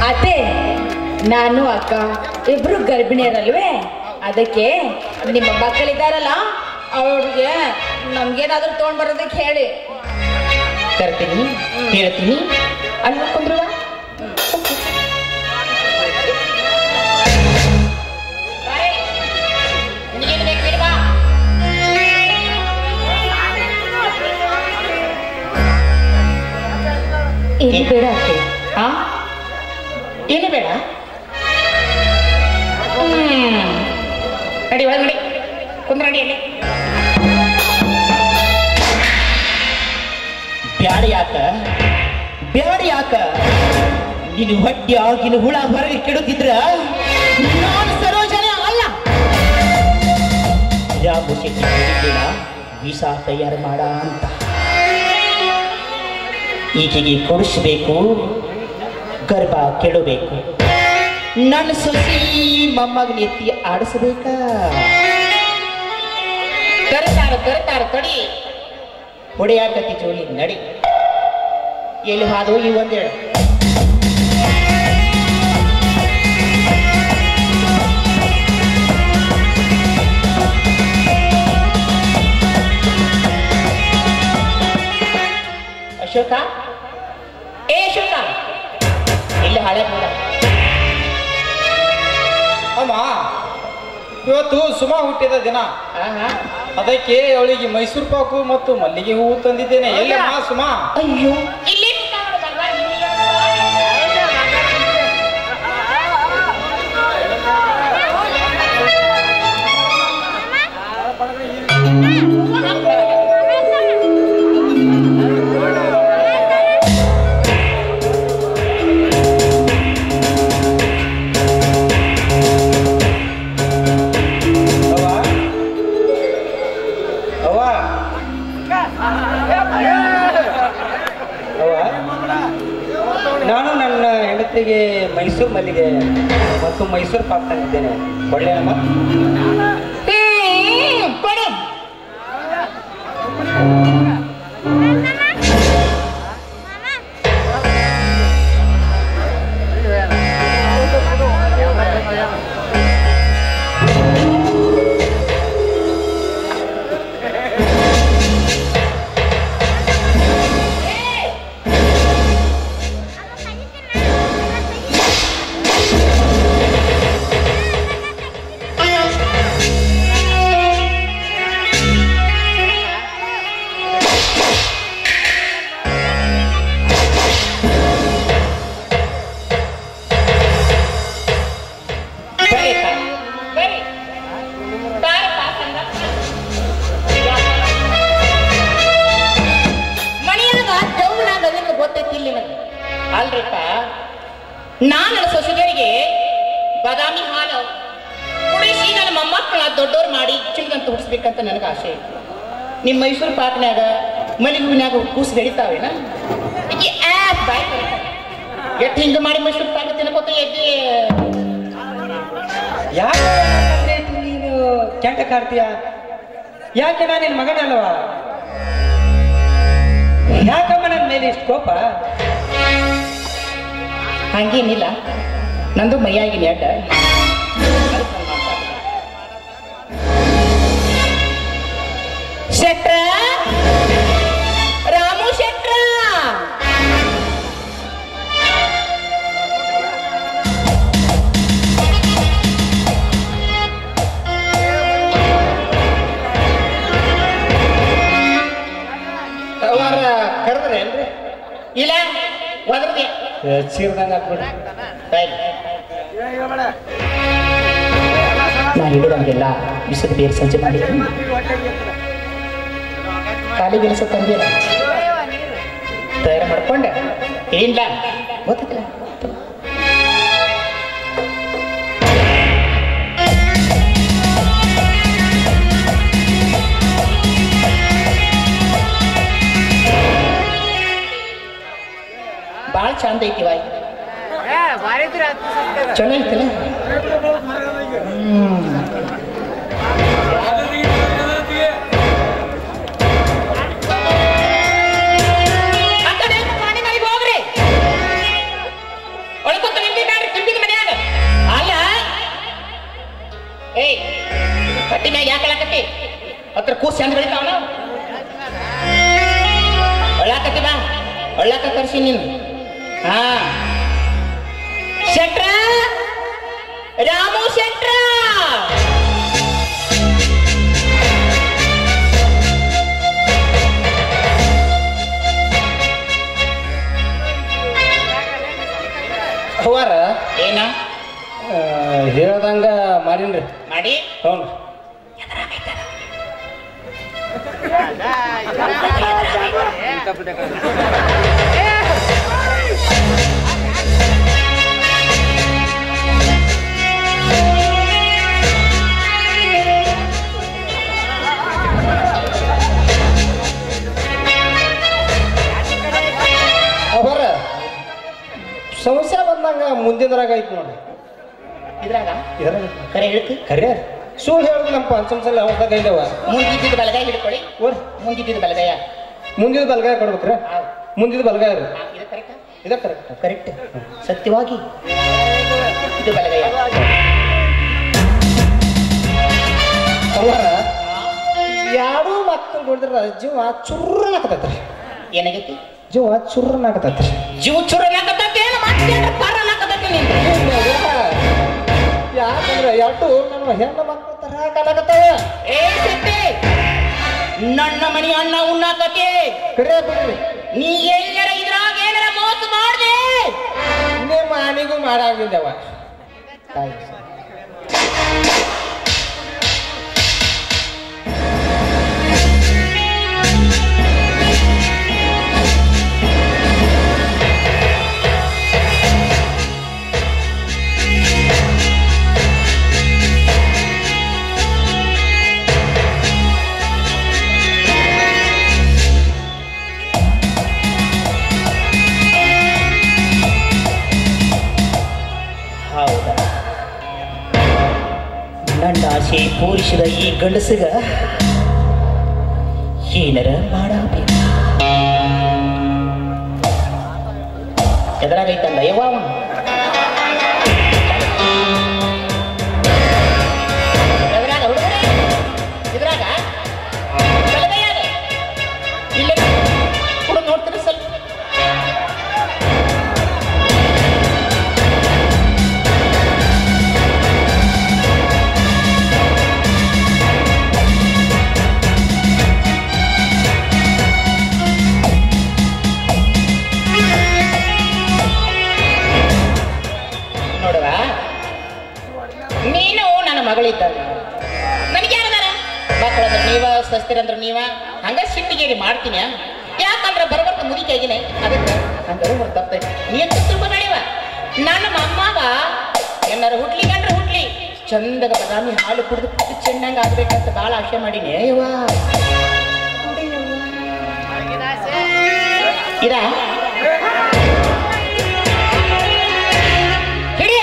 ಅತ್ತೆ ನಾನು ಅಕ್ಕ ಇಬ್ರು ಗರ್ಭಿಣಿಯರಲ್ವೇ ಅದಕ್ಕೆ ನಿಮ್ಮ ಮಕ್ಕಳಿದ್ದಾರಲ್ಲ ಅವ್ರಿಗೆ ನಮ್ಗೇನಾದ್ರೂ ತಗೊಂಡ್ ಬರೋದಕ್ಕೆ ಹೇಳಿ ತರ್ತೀನಿ ಹೇಳ್ತೀನಿ ಅಲ್ಲಿ ಕುಂದ್ರುವ ಏನು ಬೇಡ ಅತ್ತೆ ಹಾ ಏನು ಬೇಡ ಹ್ಮ್. ನಡಿ ಒಳಗೆ ನಡಿ ಕುಂದ್ರ ನಡಿ ಅಲ್ಲಿ ಬ್ಯಾಡ ಯಾಕ ಬ್ಯಾಡ ಯಾಕ ನೀನು ಹೊಟ್ಟೆ ಆಗಿನ ಹುಳ ಹೊರಗೆ ಕೆಡುತ್ತಿದ್ರ ನಾನು ಸರೋಜನೆ ಅಲ್ಲ ರಾಮು ಶೆಟ್ಟಿ ಹೇಳಿದ್ದೀನ ವಿಷ ತಯಾರು ಮಾಡ ಅಂತ ಈಕೆಗೆ ಕೊಡಿಸ್ಬೇಕು ಗರ್ಭ ಕೆಡಬೇಕು ನನ್ನ ಸೊಸಿ ಮೊಮ್ಮಗನ ಎತ್ತಿ ಆಡಿಸಬೇಕ ಕರೆತಾರ ಕರೆತಾರ ತಡಿ ಹೊಡೆಯಾಕತಿ ಜೋಲಿ ನಡಿ ಎಲ್ಲಿ ಹಾದು ಈ ಒಂದೇಳು ಅಶೋಕ ಏ ಅಶೋಕ ಇಲ್ಲಿ ಹಳೆ ಕೂಡ ಅಮ್ಮ ಇವತ್ತು ಸುಮಾ ಹುಟ್ಟಿದ ದಿನ ಆಹಾ ಅದಕ್ಕೆ ಅವಳಿಗೆ ಮೈಸೂರು ಪಾಕು ಮತ್ತು ಮಲ್ಲಿಗೆ ಹೂವು ತಂದಿದ್ದೇನೆ ಎಲ್ಲಮ್ಮ ಸುಮಾ ಅಯ್ಯೋ ಇಲ್ಲಿ ಅವ್ವ ಅವ್ವ ಅವ್ವ ನಾನು ನನ್ನ ಹೆಂಡತಿಗೆ ಮೈಸೂರು ಮಲ್ಲಿಗೆ ಮತ್ತು ಮೈಸೂರು ಪಾಕ್ ತಂದಿದ್ದೇನೆ ಒಳ್ಳೆಯಮ್ಮ ಕೊಡು ಬರ್ರಿ ಅಕ್ಕ, ಬರ್ರಿ. ಬಾರಪ್ಪ, ಸಂಗ. ಮನೆಯಾಗ ದೌನಾಗ ಅದನ್ನು ಗೊತ್ತೈತಿಲ್ಲ ನಿನಗೆ ಅಲ್ರಿಪ್ಪ ನಾನು ನನ್ನ ಸೊಸೆಯರಿಗೆ ಬಾದಾಮಿ ಹಾಲು ಕುಡಿಸಿ ನನ್ನ ಮೊಮ್ಮಕ್ಕಳ ದೊಡ್ಡೋರು ಮಾಡಿ ಚಿಲ್ಗಂತ ಹುಡ್ಸ್ಬೇಕಂತ ನನಗೆ ಆಸೆ ಐತಿ ನಿಮ್ಮ ಮೈಸೂರು ಪಾಕ್ನ್ಯಾಗ ಮಲ್ಲಿಗೆ ಹೂವಿನ್ಯಾಗ ಕೂಸು ಬೆಳಿತಾವೇನ ಈಕಿ ಆ ಬಾಯ್ ಎಷ್ಟು ಹಿಂಗೆ ಮಾಡಿ ಮೈಸೂರು ಪಾಕ ತಿನ್ಕೋತ ಎದ್ದಿ ಯಾಕೆ ತಂದೆ ನೀನು ಕೆಂಟ ಕಾಡ್ತೀಯ ಯಾಕೆ ನಾನು ನಿನ್ನ ಮಗನಲ್ವಾ ಯಾಕಮ್ಮ ನನ್ನ ಮೇಲೆ ಇಷ್ಟು ಕೋಪ ಹಂಗೇನಿಲ್ಲ ನಂದು ಮೈಯಾಗಿನ ಅಡ್ಡ ಶೆಟ್ರ ರಾಮು ಶೆಟ್ರ ಅವರ ಕರೆದ್ರೆ ಏನ್ರಿ ಇಲ್ಲ ಒದರ್ದೆ ಚೀರ್ದಂಗೆ ಹಾಕ್ಬಿಡ್ರಿ ನಾ ಹೇಳಿದಂಗೆಲ್ಲ ಬಿಸಿದ ಬೇರೆ ಸಂಜೆ ಮಾಡಿ ಖಾಲಿ ಗೆಲ್ಸ ತಂದಿಲ್ಲ ತಯಾರು ಮಾಡ್ಕೊಂಡೆ ಏನಿಲ್ಲ ಗೊತ್ತಿಲ್ಲ ಭಾಳ ಚಂದ ಐತಿ ವಾಯ್ ಚಲೋ ಐತಿಲ್ಲ ಹ್ಮ್ ಆ ಕಡೆ ಮನೆ ಮನೆಗೆ ಹೋಗ್ರಿ ಒಳಗೆ ಕೂತ್ಕೊಳ್ಳಿ. ಹತ್ರ ಕೂಸ್ ಚಂದ ಬೆಳಿತಾವನ ಒಳ್ಳಾಕತ್ತಿ ಬಾ ಒಳ್ಳಾಕ ಕರ್ಸಿ ನೀನು ಹಾ ಶೆಟ್ರ ರಾಮು ಶೆಟ್ರ ಅವರ ಏನ ಹೇಳ್ದಂಗ ಮಾಡೀನ್ರಿ ಮಾಡಿ ಹ್ಞೂ ಅವರ ಸಮಸ್ಯೆ ಬಂದಂಗ ಮುಂದಿನದ್ರಾಗ ಐತಿ ನೋಡಿ ಇದ್ರಾಗ ಇದ್ರಾಗ ಕರೆ ಹೇಳ್ತಿ ಖರೆ ಸುಳ್ಳು ಹೇಳುದು ನಮ್ಮ ಪಂಚಮಸಲ್ಲ ಅವದಾಗ ಇಲ್ಲವ ಮುಂದಿದ್ದ ಬಲಗಾಯ ಹಿಡ್ಕೊಳ್ಳಿ ಓರ್ ಮುಂದಿದ್ದ ಬಲಗಾಯ ಮುಂದಿನ ಬಲಗಾಯ ಕೊಡ್ಬೇಕ್ರ ಹೌದು. ಮುಂದಿನ ಬಲಗಾಯ ರೀ ಆ, ಇದು ಕರೆಕ್ಟಾ ಇದ ಕರೆಕ್ಟ್ ಕರೆಕ್ಟ್ ಸತ್ಯವಾಗಿ ಇದು ಬಲಗೈಯ ಅವರ ಯಾರೂ ಮಕ್ಕಳು ನೋಡಿದ್ರ ಜೀವ ಚುರ್ರನಾಕತೈತ್ರಿ ಏನಾಗೈತಿ ಜೀವ ಚುರ್ರನಾಕತೈತ್ರಿ ಜೀವ ಚುರನಾಕತ್ತೇನು ಮತ್ತೆ ನಾಕತ್ತೈತಿ ನಿಂದು ಯಾಕಂದ್ರೆ ಎರಡು ನನ್ನ ಹೆಣ್ಣು ಮಕ್ಕಳು ತರ ಕಾಣಕತ್ತಾವ ಏ ಸತ್ತಿ ನನ್ನ ಮನಿ ಅಣ್ಣ ಉಣ್ಣಾಕತಿ ಕರೆ ಬಿಡ್ರಿ ನೀ ಎಲ್ಲರ ಇದ್ರಾಗ ಏನರ ಮೋಸ ಮಾಡ್ದೆ ನಿಮ್ಮ ಆನಿಗೂ ಮಾಡಾಗಿದ್ದವ ಹೌದಾ ನನ್ನ ಆಸೆ ಪೂರಿಸಿದ ಈ ಗಂಡಸಿಗ ಏನರ ಮಾಡಬೇಕು ಎದುರಾಗೈತಲ್ಲ ಯವ್ವ ಅವ. ಎದುರಾಗ ಹುಡುಗರೇ? ಇದ್ರಾಗ ಬಲಗೈಯಾಗ? ಇಲ್ಲೇ ಕುಡಿದು ನೋಡ್ತೀರಿ ಸ್ವಲ್ಪ ನೋಡುವ ನೀನು ನನ್ನ ಮಗಳಿದ್ದಾಗ ನನಗೆ ಯಾರದಾರ ಮಕ್ಕಳಂದ್ರೆ ನೀವ ಸಸ್ತಿರಂದ್ರೆ ನೀವ ಹಂಗ ಸಿಟ್ಟಿಗೇರಿ ಮಾಡ್ತೀನಿ ಯಾಕಂದ್ರೆ ಬರಬರ್ತ ಮುದಿಕೆ ಆಗಿನೇ ಅದಕ್ಕೆ ಹಂಗಾರು ಒಂದು ತಪ್ಪೈತಿ ನೀ ಅಂತ ತಿಳ್ಕೊಬೇಡಿವ ನನ್ನ ಮೊಮ್ಮವ ಏನಾರ ಹುಟ್ಲಿ ಕಂಡ್ರೆ ಹುಟ್ಲಿ ಚಂದಗ ಬದಾಮಿ ಹಾಲು ಕುಡಿದು ಕುಡಿದು ಚೆನ್ನಾಗಿ ಆಗ್ಬೇಕಂತ ಭಾಳ ಆಶೆ ಮಾಡೀನಿ ಯವ್ವ ಇದ ಹಿಡಿ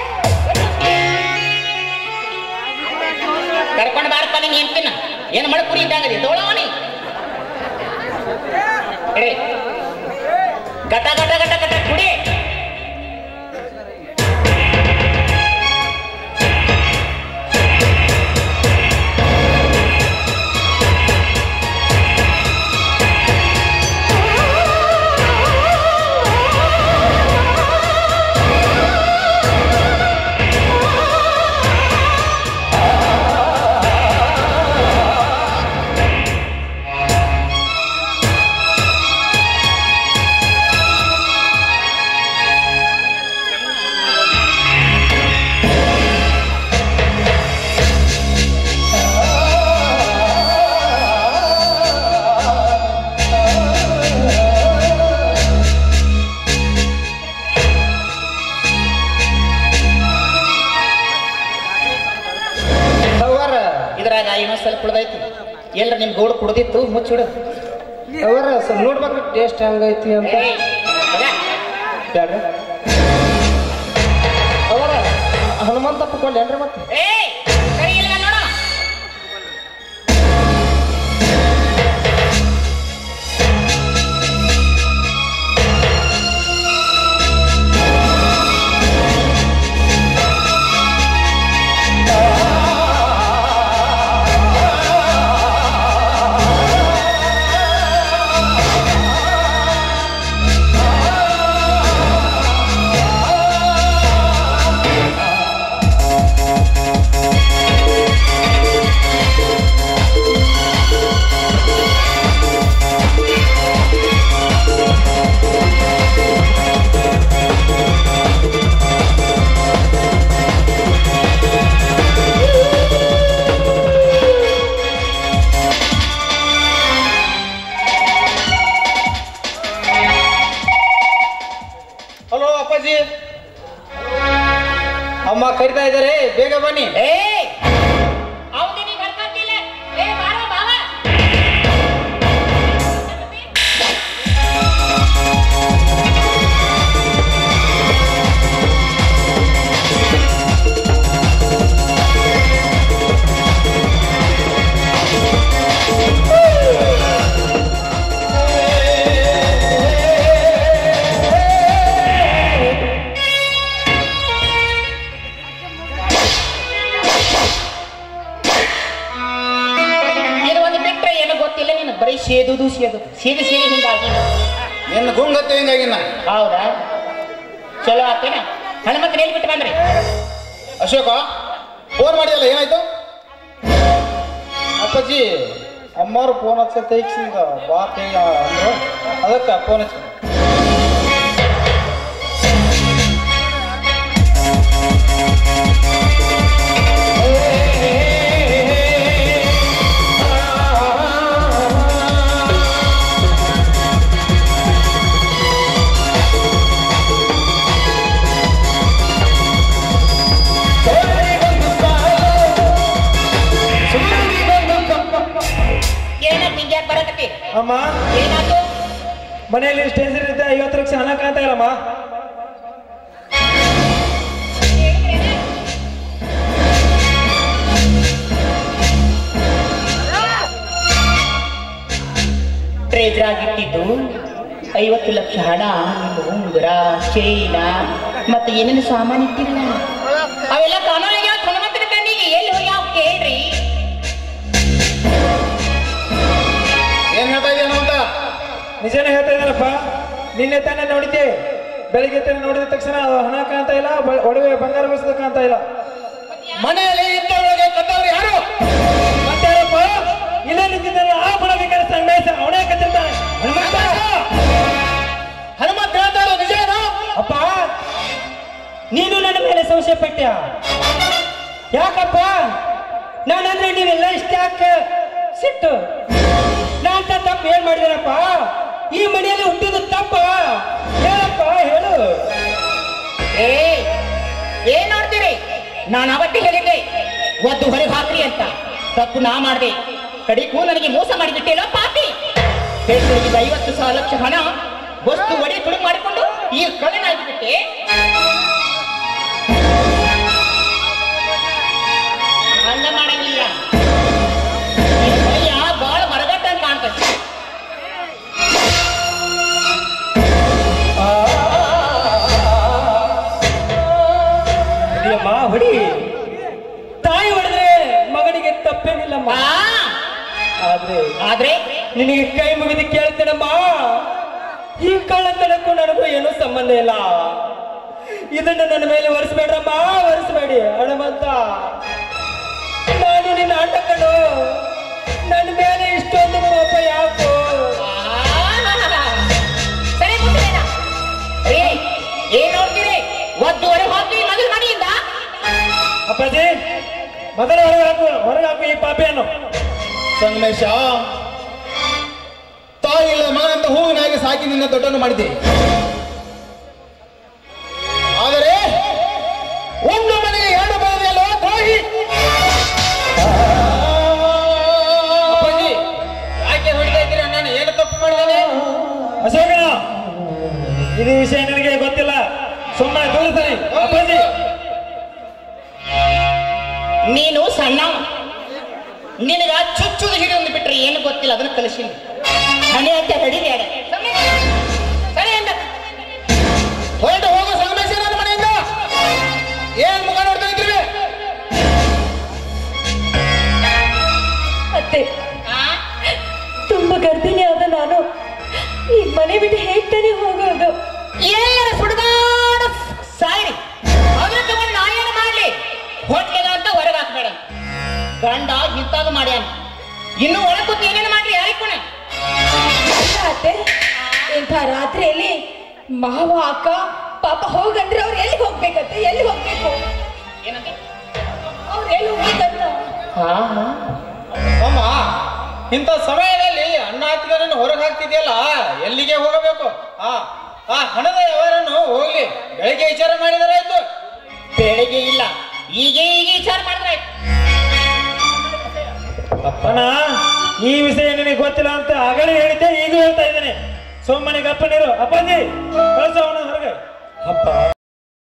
ಕರ್ಕೊಂಡು ಬಾರಪ್ಪ ನೀನು ಎಂತಿನ ಏನು ಮಾಡಿ ಕುರಿ ಇದ್ದಂಗದಿ ತೋಳವನಿ ಹಿಡಿ ಗಟ ಗಟ ಗಟ ಗಟ ಕುಡಿ ಅವರ ಇದ್ರಾಗ ಏನೋ ಸ್ವಲ್ಪ ಉಳ್ದೈತಿ ಎಲ್ರ ನಿಮ್ ಗೌಡ ಕುಡ್ದಿತ್ತು ಮುಚ್ಚಿಡು ಅವರ ಸ್ವಲ್ಪ ನೋಡ್ಬೇಕ್ರಿ ಟೇಸ್ಟ್ ಹೆಂಗೈತಿ ಅಂತ ಏಯ್, ಮಗ, ಬ್ಯಾಡ್ರಿ ಅವರ ಹನುಮಂತಪ್ಪ ಕೊಂಡೇನ್ರಿ ಮತ್ತೆ ಏಯ್, ಸರಿ ಇಲ್ಲ ನೋಡು ಆ ಅಪ್ಪಾಜಿ ಅಮ್ಮ ಕರಿತಾ ಇದ್ದಾರೆ ಬೇಗ ಬನ್ನಿ ಏ ಅವನಿಗೆ ಕರ್ಕೊಂತಿಲ್ಲ ಏ ಬಾರೋ ಬಾವ ಇದು ಒಂದು ಬಿಟ್ರೆ ಏನು ಗೊತ್ತಿಲ್ಲ ನೀನು ಬರೀ ಸೇದುದು ಸೇದು ಸೀದು ಸೀದು ಹಿಂಗಾಗಿ ನಿನ್ನ ಗುಂಗತ್ತೆ ಹಿಂಗಾಗಿನ ಹೌದಾ ಚಲೋ ಆತೇನ ಹನುಮಂತನ ಎಲ್ಲಿ ಬಿಟ್ಟು ಬಂದ್ರಿ ಅಶೋಕ ಫೋನ್ ಮಾಡಿಯಲ್ಲ ಏನಾಯ್ತು ಅಪ್ಪಾಜಿ ಅಮ್ಮವ್ರು ಫೋನ್ ಹಚ್ಚ ತೆಗಿಸಿದ ಬಾ ತೆಗ ಅಂದ್ರು ಅದಕ್ಕೆ ಫೋನ್ ಹಚ್ಚ ಏನಂತ ಹಿಂಗೆ ಯಾಕೆ ಬರಕತ್ತಿ ಅಮ್ಮ ಏನಾಯ್ತು ಮನೆಯಲ್ಲಿ ಸ್ಟೇಷನ್ ಇದ್ದ ಐವತ್ತು ಲಕ್ಷ ಹಣ ಕಾಣ್ತಾ ಇಲ್ಲಮ್ಮ ಟ್ರೇಜರಾಗಿಟ್ಟಿದ್ದು ಐವತ್ತು ಲಕ್ಷ ಹಣ ನಿಮ್ಮ ಉಂಗುರ ಚೈನ ಮತ್ತೆ ಏನೇನು ಸಾಮಾನು ಇಟ್ಟಿಲ್ಲ ಅವೆಲ್ಲ ಕಾನೂನಿಗೆ ಹನುಮಂತನ ಕಣ್ಣಿಗೆ ಎಲ್ಲಿ ಹೋಗ್ಯಾವ ಕೇಳ್ರಿ ಏನ್ ಹೇಳ್ತಾ ಇದೆಯಾ ಅಂತ ನಿಜನೇ ಹೇಳ್ತಾ ಇದ್ದಾನಪ್ಪ ನಿನ್ನೆ ತಾನೇ ನೋಡಿದ್ದೆ ಬೆಳಿಗ್ಗೆ ತಾನೇ ನೋಡಿದ ತಕ್ಷಣ ಹಣ ಕಾಣ್ತಾ ಇಲ್ಲ ಬ- ಒಡವೆ ಬಂಗಾರ ಬಸದ ಕಾಣ್ತಾ ಇಲ್ಲ ಮನೆಯಲ್ಲಿ ಇದ್ದವರಿಗೆ ಕದ್ದವ್ರು ಯಾರು ಮತ್ತಾರಪ್ಪ ಇಲ್ಲೇ ನಿಂತಿದ್ದಾನೆ ಆ ಬಡಬೇಕಾದ ಸಂಗ್ರಹಿಸ ಅವನೇ ಕತ್ತಿರ್ತಾನೆ ಹನುಮಂತ ಹನುಮಂತ ಹೇಳ್ತಾ ಇರೋದು ನಿಜೇನು ಅಪ್ಪ ನೀನು ನನ್ನ ಮೇಲೆ ಸಂಶಯ ಪಟ್ಟ್ಯ ಯಾಕಪ್ಪ ನಾನಂದ್ರೆ ನೀವೆಲ್ಲ ಇಷ್ಟ ಯಾಕೆ ಸಿಟ್ಟು ನಾನ್ ತಪ್ಪು ಏನ್ ಮಾಡಿದೇನಪ್ಪ ಈ ಮನೆಯಲ್ಲಿ ಹುಟ್ಟಿದ ತಪ್ಪ ಹೇಳಪ್ಪ ಹೇಳು ಏ ಏನ್ ನೋಡ್ತೀರಿ ನಾನು ಅವತ್ತೇ ಹೇಳಿದ್ದೆ ಒದ್ದು ಹೊರಗೆ ಹಾಕ್ರಿ ಅಂತ ತಪ್ಪು ನಾ ಮಾಡಿದೆ ಕಡಿಗೂ ನನಗೆ ಮೋಸ ಮಾಡಿಬಿಟ್ಟೇನೋ ಪಾಪಿ ಪೇಟೆಗೆ ಐವತ್ತು ಸಾವಿರ ಲಕ್ಷ ಹಣ ವಸ್ತು ಒಡೆ ತುಳು ಮಾಡಿಕೊಂಡು ಈಗ ಕಳ್ಳನಾಗಿಬಿಟ್ಟೆ ಹಂಗ ಮಾಡಂಗಿಲ್ಲ ನಿನ್ ಮೈಯ ಬಾಳ ಮರಗಟ್ಟ ಕಾಣ್ತದೆ ಅಮ್ಮ ಹೊಡಿ ತಾಯಿ ಹೊಡೆದ್ರೆ ಮಗನಿಗೆ ತಪ್ಪೇನಿಲ್ಲಮ್ಮ ಆ, ಆದ್ರೆ ಆದ್ರೆ ನಿನಗೆ ಕೈ ಮುಗಿದು ಕೇಳ್ತೇನಮ್ಮ ಈ ಕಳ್ಳತನಕ್ಕೂ ನನಗೂ ಏನೂ ಸಂಬಂಧ ಇಲ್ಲ ಇದನ್ನ ನನ್ನ ಮೇಲೆ ಒರೆಸ್ಬೇಡ್ರಮ್ಮ ಒರೆಸ್ಬೇಡಿ ಹಣಮಂತ ನಾನು ನಿನ್ನ ಅಣ್ಣ ಕಣು ನನ್ನ ಮೇಲೆ ಇಷ್ಟೊಂದು ಕೋಪ ಯಾಕೋ ಸರಿ ಮುಟ್ಟಿದೇನ ಏ ಏನ್ ನೋಡ್ತೀರಿ ಒದ್ದು ಹೊರಗೆ ಹೋಗ್ತೀವಿ ಮೊದಲು ಮನೆಯಿಂದ ಅಪ್ಪಾಜಿ ಮೊದಲು ಹೊರಗೆ ಹಾಕು ಹೊರಗೆ ಹಾಕು ಈ ಪಾಪೆಯನ್ನು ಸಂಗಮೇಶ ತಾಯಿ ಇಲ್ಲ ಮಗನಂತ ಹೂವಿನಾಗಿ ಸಾಕಿ ನಿನ್ನ ದೊಡ್ಡನ್ನು ಮಾಡಿದ್ದೆ ಆದರೆ ಒಂದು ಮನೆಗೆ ಎರಡು ಬರದಲ್ಲೋ ತಾಯಿ ಅಪ್ಪಾಜಿ ಯಾಕೆ ಹೊಡಿತಾ ಇದ್ದೀರಾ ನಾನು ಏನು ತಪ್ಪು ಮಾಡಿದ್ದೇನೆ ಅಶೋಕನ ಇದು ವಿಷಯ ನನಗೆ ಗೊತ್ತಿಲ್ಲ ಸುಮ್ಮನೆ ದೂರಿಸ್ತಾನೆ ಅಪ್ಪಾಜಿ ನೀನು ಸಣ್ಣ ನಿನಗ ಚುಚ್ಚುದು ಹಿಡಿದು ಬಿಟ್ರೆ ಏನು ಗೊತ್ತಿಲ್ಲ ಅದನ್ನ ಕಲಿಸಿಲ್ಲ ಹಣೆ ಅಂತ ಹಿಡಿದ್ಯಾಡ ಸರಿ ಅಂದ ಹೊರಟು ಹೋಗೋ ಸಂಗಮೇಶ ನನ್ನ ಮನೆಯಿಂದ ಏನ್ ಮುಖ ನೋಡ್ತಾ ಇದ್ದೀವಿ ಅತ್ತೆ ಆ? ತುಂಬಾ ಗರ್ಭಿಣಿ ಆದ ನಾನು ಈ ಮನೆ ಬಿಟ್ಟು ಹೇಗ್ ತಾನೇ ಹೋಗೋದು ಎಲ್ಲರ ಸುಡುಗಾಡ ಸಾಯಿರಿ ಅದನ್ನ ತಗೊಂಡು ನಾ ಏನು ಮಾಡ್ಲಿ ಹೊಟ್ಲೆಗ ಅಂತ ಹೊರಗೆ ಹಾಕ್ಬೇಡ ಗಂಡ ಇಂತಾಗ ಮಾಡ್ಯಾನ ಇನ್ನು ಒಳಗೆ ಕೂತು ಏನೇನು ಮಾಡ್ರಿ ಯಾರಿಕೋಣ ಅತ್ತೆ ಇಂಥ ರಾತ್ರಿಯಲ್ಲಿ ಮಾವ ಅಕ್ಕ ಪಾಪ ಹೋಗಂದ್ರೆ ಅವ್ರು ಎಲ್ಲಿಗೆ ಹೋಗ್ಬೇಕತ್ತೆ ಎಲ್ಲಿ ಹೋಗ್ಬೇಕು ಏನಂತ ಅವ್ರು ಎಲ್ಲಿ ಹೋಗ್ಬೇಕಂತ ಹಾ ಹಾ ಅಮ್ಮ ಇಂಥ ಸಮಯದಲ್ಲಿ ಅಣ್ಣ ಹೊರಗೆ ಹಾಕ್ತಿದ್ಯಲ್ಲ ಎಲ್ಲಿಗೆ ಹೋಗಬೇಕು ಆ ಆ ಹಣದ ವ್ಯವಹಾರನು ಹೋಗ್ಲಿ ಬೆಳಗ್ಗೆ ಅಪ್ಪನ ಈ ವಿಷಯ ನಿನಗೆ ಗೊತ್ತಿಲ್ಲ ಅಂತ ಆಗಲೇ ಹೇಳಿದ್ದೆ ಈಗ ಹೇಳ್ತಾ ಇದ್ದೇನೆ ಸುಮ್ಮನೆ ಗಪ್ಪ ನೀರು ಅಪ್ಪಾಜಿ ಕಳಿಸೋವನ ಹೊರಗೆ ಅಪ್ಪ